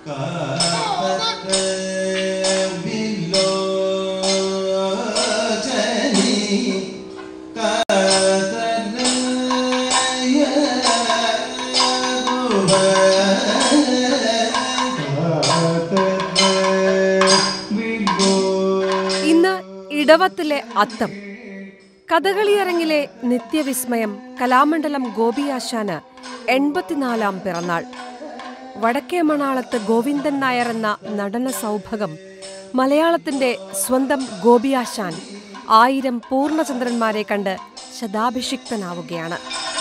ഇന്ന് ഇടവത്തിലെ അത്തം കഥകളിയരങ്ങിലെ നിത്യവിസ്മയം കലാമണ്ഡലം ഗോപിയാശാന് എൺപത്തിനാലാം പിറന്നാൾ വടക്കേ മണാളത്ത് ഗോവിന്ദൻ നായർ എന്ന നടന സൗഭകം മലയാളത്തിന്റെ സ്വന്തം ഗോപിയാശാൻ ആയിരം പൂർണ്ണചന്ദ്രന്മാരെ കണ്ട് ശതാഭിഷിക്തനാവുകയാണ്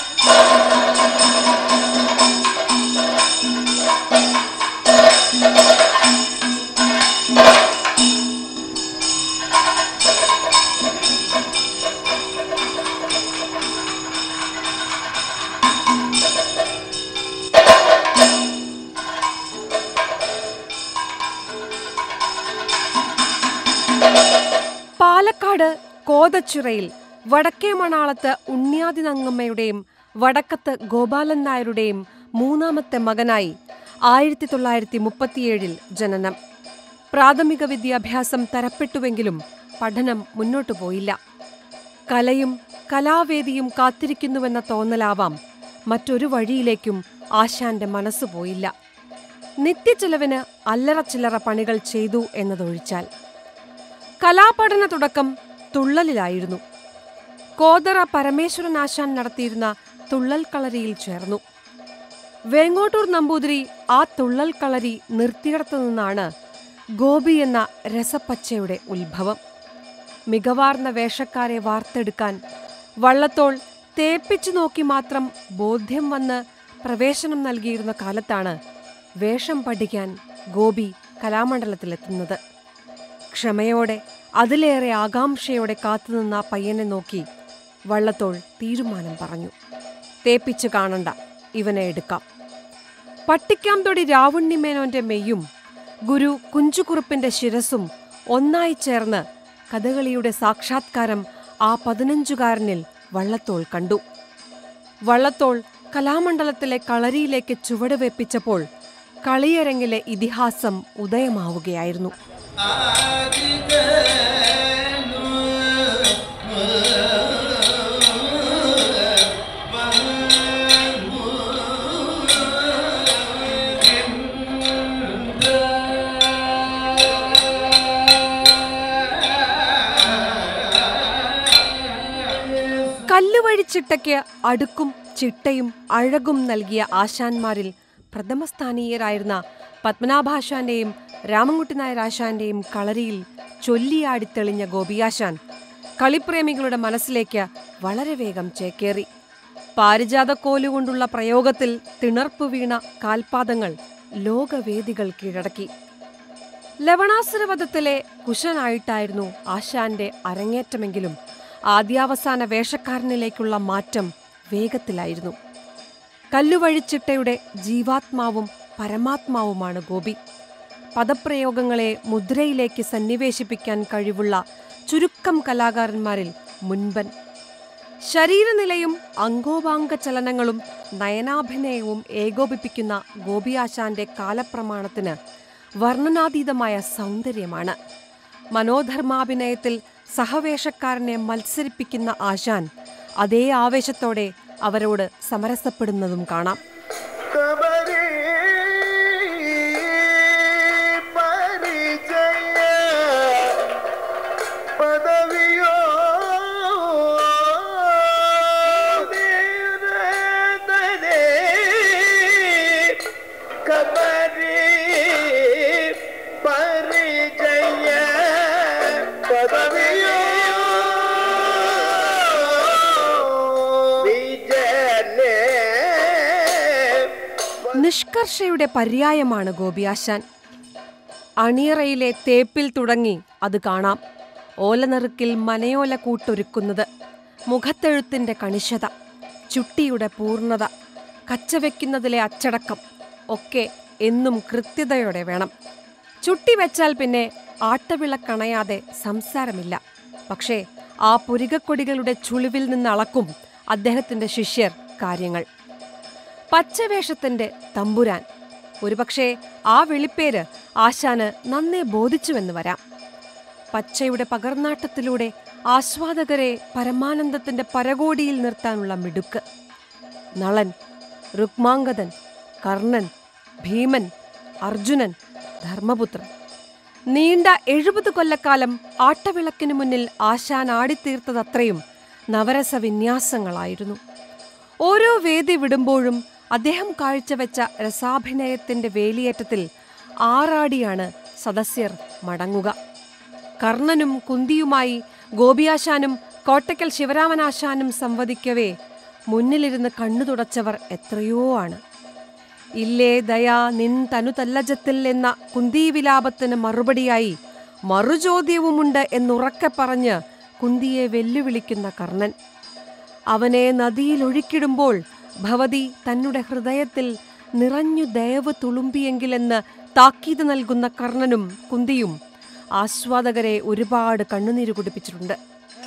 പാലക്കാട് കോതച്ചിറയിൽ വടക്കേ മണാളത്ത് ഉണ്ണിയാതി നങ്ങമ്മയുടെയും വടക്കത്ത് ഗോപാലൻ നായരുടെയും മൂന്നാമത്തെ മകനായി ആയിരത്തി തൊള്ളായിരത്തി മുപ്പത്തിയേഴിൽ ജനനം പ്രാഥമിക വിദ്യാഭ്യാസം തരപ്പെട്ടുവെങ്കിലും പഠനം മുന്നോട്ടു പോയില്ല കലയും കലാവേദിയും കാത്തിരിക്കുന്നുവെന്ന തോന്നലാവാം മറ്റൊരു വഴിയിലേക്കും ആശാന്റെ മനസ്സ് പോയില്ല നിത്യചെലവിന് അല്ലറ ചില്ലറ പണികൾ ചെയ്തു എന്നതൊഴിച്ചാൽ കലാപഠന തുടക്കം തുള്ളലിലായിരുന്നു കോതറ പരമേശ്വരൻ ആശാൻ നടത്തിയിരുന്ന തുള്ളൽ കളരിയിൽ ചേർന്നു വേങ്ങോട്ടൂർ നമ്പൂതിരി ആ തുള്ളൽ കളരി നിർത്തിയിടത്തു നിന്നാണ് ഗോപി എന്ന രസപ്പച്ചയുടെ ഉത്ഭവം മികവാർന്ന വേഷക്കാരെ വാർത്തെടുക്കാൻ വള്ളത്തോൾ തേപ്പിച്ചു നോക്കി മാത്രം ബോധ്യം വന്ന് പ്രവേശനം നൽകിയിരുന്ന കാലത്താണ് വേഷം പഠിക്കാൻ ഗോപി കലാമണ്ഡലത്തിലെത്തുന്നത് ക്ഷമയോടെ അതിലേറെ ആകാംക്ഷയോടെ കാത്തുനിന്ന ആ പയ്യനെ നോക്കി വള്ളത്തോൾ തീരുമാനം പറഞ്ഞു തേപ്പിച്ച് കാണണ്ട ഇവനെ എടുക്കാം പട്ടിക്കാംതൊടി രാവുണ്ണിമേനോന്റെ മെയ്യും ഗുരു കുഞ്ചുകുറുപ്പിന്റെ ശിരസും ഒന്നായി ചേർന്ന് കഥകളിയുടെ സാക്ഷാത്കാരം ആ പതിനഞ്ചുകാരനിൽ വള്ളത്തോൾ കണ്ടു വള്ളത്തോൾ കലാമണ്ഡലത്തിലെ കളരിയിലേക്ക് ചുവട് വെപ്പിച്ചപ്പോൾ കളിയരങ്ങിലെ ഇതിഹാസം ഉദയമാവുകയായിരുന്നു കല്ലുവഴിച്ചിട്ടയ്ക്ക് അടുക്കും ചിട്ടയും അഴകും നൽകിയ ആശാന്മാരിൽ പ്രഥമസ്ഥാനീയരായിരുന്ന പത്മനാഭാശാന്റെയും രാമൻകുട്ടി നായർ ആശാന്റെയും കളരിയിൽ ചൊല്ലിയാടിത്തെളിഞ്ഞ ഗോപിയാശാൻ കളിപ്രേമികളുടെ മനസ്സിലേക്ക് വളരെ വേഗം ചേക്കേറി പാരിജാതക്കോലുകൊണ്ടുള്ള പ്രയോഗത്തിൽ തിണർപ്പ് വീണ കാൽപാദങ്ങൾ ലോകവേദികൾ കീഴടക്കി ലവണാസുരവധത്തിലെ കുശനായിട്ടായിരുന്നു ആശാന്റെ അരങ്ങേറ്റമെങ്കിലും ആദ്യാവസാന വേഷക്കാരനിലേക്കുള്ള മാറ്റം വേഗത്തിലായിരുന്നു കല്ലുവഴിച്ചിട്ടയുടെ ജീവാത്മാവും പരമാത്മാവുമാണ് ഗോപി പദപ്രയോഗങ്ങളെ മുദ്രയിലേക്ക് സന്നിവേശിപ്പിക്കാൻ കഴിവുള്ള ചുരുക്കം കലാകാരന്മാരിൽ മുൻപൻ ശരീരനിലയും അംഗോപാംഗ ചലനങ്ങളും നയനാഭിനയവും ഏകോപിപ്പിക്കുന്ന ഗോപിയാശാന്റെ കാലപ്രമാണത്തിന് വർണ്ണനാതീതമായ സൗന്ദര്യമാണ് മനോധർമാഭിനയത്തിൽ സഹവേഷക്കാരനെ മത്സരിപ്പിക്കുന്ന ആശാൻ അതേ ആവേശത്തോടെ അവരോട് സമരസപ്പെടുന്നതും കാണാം കബരി പരിചയ പദവിയോ വീരതനെ കബരി പരിചയ പദവിയോ വിജയനെ നിഷ്കർഷയുടെ പര്യായമാണ് ഗോപിയാശാൻ അണിയറയിലെ തേപ്പിൽ തുടങ്ങി അത് കാണാം ഓലനെറുക്കിൽ മനയോല കൂട്ടൊരുക്കുന്നത് മുഖത്തെഴുത്തിന്റെ കണിശത ചുട്ടിയുടെ പൂർണ്ണത കച്ചവെക്കുന്നതിലെ അച്ചടക്കം ഒക്കെ എന്നും കൃത്യതയോടെ വേണം ചുട്ടി വെച്ചാൽ പിന്നെ ആട്ടവിളക്കണയാതെ സംസാരമില്ല പക്ഷേ ആ പുരികക്കൊടികളുടെ ചുളിവിൽ നിന്ന് അളക്കും അദ്ദേഹത്തിന്റെ ശിഷ്യർ കാര്യങ്ങൾ പച്ചവേഷത്തിന്റെ തമ്പുരാൻ ഒരുപക്ഷെ ആ വിളിപ്പേര് ആശാന് നന്നേ ബോധിച്ചുവെന്ന് വരാം പച്ചയുടെ പകർന്നാട്ടത്തിലൂടെ ആസ്വാദകരെ പരമാനന്ദത്തിന്റെ പരകോടിയിൽ നിർത്താനുള്ള മിടുക്ക് നളൻ രുക്മാംഗതൻ കർണൻ ഭീമൻ അർജുനൻ ധർമ്മപുത്രൻ നീണ്ട എഴുപത് കൊല്ലക്കാലം ആട്ടവിളക്കിനു മുന്നിൽ ആശാൻ ആടിത്തീർത്തതത്രയും നവരസ വിന്യാസങ്ങളായിരുന്നു ഓരോ വേദി വിടുമ്പോഴും അദ്ദേഹം കാഴ്ചവെച്ച രസാഭിനയത്തിന്റെ വേലിയേറ്റത്തിൽ ആറാടിയാണ് സദസ്യർ മടങ്ങുക കർണനും കുന്തിയുമായി ഗോപിയാശാനും കോട്ടയ്ക്കൽ ശിവരാമനാശാനും സംവദിക്കവേ മുന്നിലിരുന്ന് കണ്ണു തുടച്ചവർ എത്രയോ ആണ് ഇല്ലേ ദയാ നിൻ തനു തല്ലജത്തിൽ എന്ന കുന്തിവിലാപത്തിന് മറുപടിയായി മറുചോദ്യവുമുണ്ട് എന്നുറക്കെ പറഞ്ഞ് കുന്തിയെ വെല്ലുവിളിക്കുന്ന കർണൻ അവനെ നദിയിൽ ഒഴുക്കിടുമ്പോൾ ഭവതി തന്നുടെ ഹൃദയത്തിൽ നിറഞ്ഞു ദയവ് തുളുമ്പിയെങ്കിലെന്ന് താക്കീത് നൽകുന്ന കർണനും കുന്തിയും ആസ്വാദകരെ ഒരുപാട് കണ്ണുനീര് കുടിപ്പിച്ചിട്ടുണ്ട്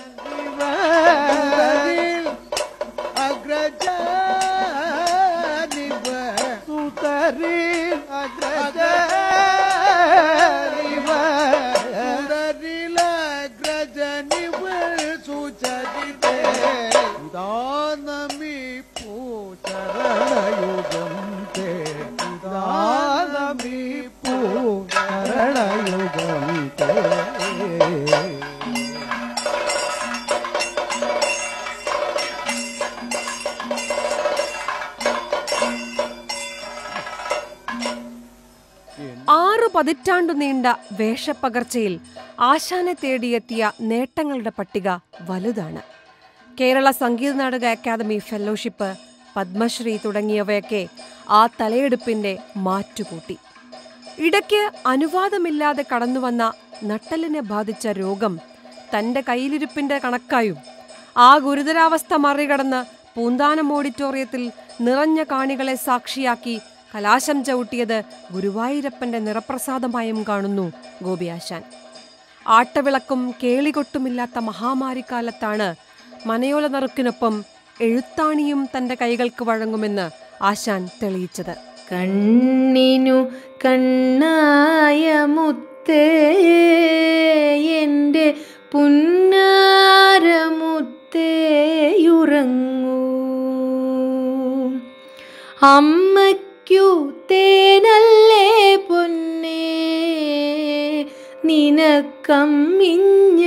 ആറു പതിറ്റാണ്ടു നീണ്ട വേഷപ്പകർച്ചയിൽ ആശാനെ തേടിയെത്തിയ നേട്ടങ്ങളുടെ പട്ടിക വലുതാണ് കേരള സംഗീത നാടക അക്കാദമി ഫെലോഷിപ്പ് പത്മശ്രീ തുടങ്ങിയവയൊക്കെ ആ തലയെടുപ്പിന്റെ മാറ്റുകൂട്ടി ഇടയ്ക്ക് അനുവാദമില്ലാതെ കടന്നുവന്ന നട്ടലിനെ ബാധിച്ച രോഗം തന്റെ കയ്യിലിരിപ്പിന്റെ കണക്കായും ആ ഗുരുതരാവസ്ഥ മറികടന്ന് പൂന്താനം ഓഡിറ്റോറിയത്തിൽ നിറഞ്ഞ കാണികളെ സാക്ഷിയാക്കി കലാശം ചവിട്ടിയത് ഗുരുവായൂരപ്പന്റെ നിറപ്രസാദമായും കാണുന്നു ഗോപിയാശാൻ ആട്ടവിളക്കും കേളികൊട്ടുമില്ലാത്ത മഹാമാരിക്കാലത്താണ് മനയോല നറുക്കിനൊപ്പം എഴുത്താണിയും തന്റെ കൈകൾക്ക് വഴങ്ങുമെന്ന് ആശാൻ തെളിയിച്ചത് കണ്ണിനു കണ്ണായ മുത്തേ എൻ്റെ പുന്നാരമുത്തേയുറങ്ങൂ അമ്മയ്ക്കു തേനല്ലേ പൊന്നേ നിനക്കമ്മിഞ്ഞ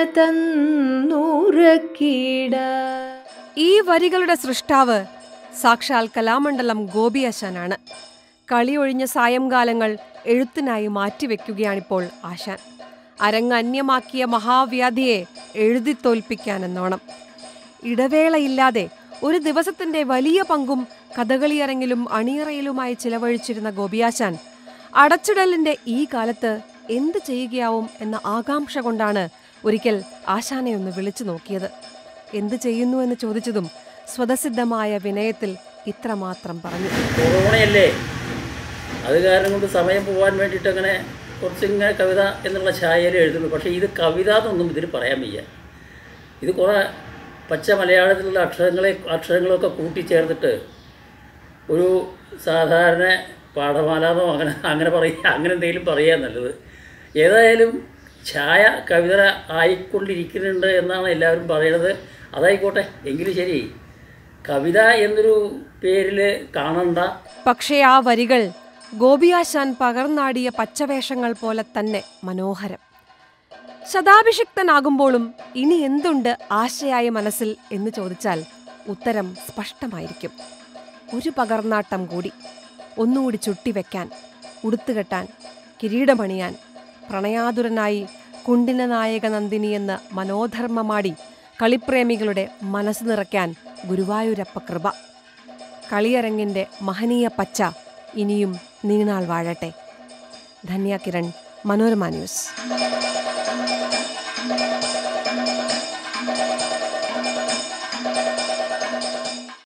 തന്നുറക്കിട ഈ വരികളുടെ സൃഷ്ടാവ് സാക്ഷാൽ കലാമണ്ഡലം ഗോപിയാശാനാണ് കളിയൊഴിഞ്ഞ സായംകാലങ്ങൾ എഴുത്തിനായി മാറ്റിവെക്കുകയാണിപ്പോൾ ആശാൻ അരങ്ങ് അന്യമാക്കിയ മഹാവ്യാധിയെ എഴുതി തോൽപ്പിക്കാനെന്നോണം ഇടവേളയില്ലാതെ ഒരു ദിവസത്തിന്റെ വലിയ പങ്കും കഥകളിയരങ്ങിലും അണിയറയിലുമായി ചിലവഴിച്ചിരുന്ന ഗോപിയാശാൻ അടച്ചിടലിന്റെ ഈ കാലത്ത് എന്ത് ചെയ്യുകയാവും എന്ന ആകാംക്ഷ കൊണ്ടാണ് ഒരിക്കൽ ആശാനെ ഒന്ന് വിളിച്ചു നോക്കിയത് എന്ത് ചെയ്യുന്നു എന്ന് ചോദിച്ചതും സ്വതസിദ്ധമായ വിനയത്തിൽ ഇത്രമാത്രം പറഞ്ഞു കൊറോണയല്ലേ അത് കാരണം കൊണ്ട് സമയം പോകാൻ വേണ്ടിയിട്ട് അങ്ങനെ കുറച്ചിങ്ങനെ കവിത എന്നുള്ള ഛായയിൽ എഴുതുന്നു പക്ഷേ ഇത് കവിത എന്നൊന്നും ഇതിൽ പറയാൻ വയ്യ ഇത് കുറേ പച്ച മലയാളത്തിലുള്ള അക്ഷരങ്ങളെ അക്ഷരങ്ങളൊക്കെ കൂട്ടിച്ചേർത്തിട്ട് ഒരു സാധാരണ പാഠമാലാന്നോ അങ്ങനെ അങ്ങനെ പറയുക അങ്ങനെ എന്തെങ്കിലും പറയുക നല്ലത് ഏതായാലും ഛായ കവിത ആയിക്കൊണ്ടിരിക്കുന്നുണ്ട് എന്നാണ് എല്ലാവരും പറയണത് അതായിക്കോട്ടെ എങ്കിലും ശരി കവിത എന്നൊരു പേരിൽ കാണണ്ട പക്ഷേ ആ വരികൾ ഗോപിയാശാൻ പകർന്നാടിയ പച്ചവേഷങ്ങൾ പോലെ തന്നെ മനോഹരം ശതാഭിഷിക്തനാകുമ്പോഴും ഇനി എന്തുണ്ട് ആശയായ മനസ്സിൽ എന്ന് ചോദിച്ചാൽ ഉത്തരം സ്പഷ്ടമായിരിക്കും ഒരു പകർന്നാട്ടം കൂടി ഒന്നുകൂടി ചുട്ടിവെക്കാൻ ഉടുത്തുകെട്ടാൻ കിരീടമണിയാൻ പ്രണയാതുരനായി കുണ്ടിന നായക നന്ദിനി എന്ന് മനോധർമ്മമാടി കളിപ്രേമികളുടെ മനസ്സ് നിറയ്ക്കാൻ ഗുരുവായൂരപ്പ കൃപ കളിയരങ്ങിന്റെ മഹനീയ പച്ച ഇനിയും നീണാൾ വാഴട്ടെ ധന്യ കിരൺ മനോരമ ന്യൂസ്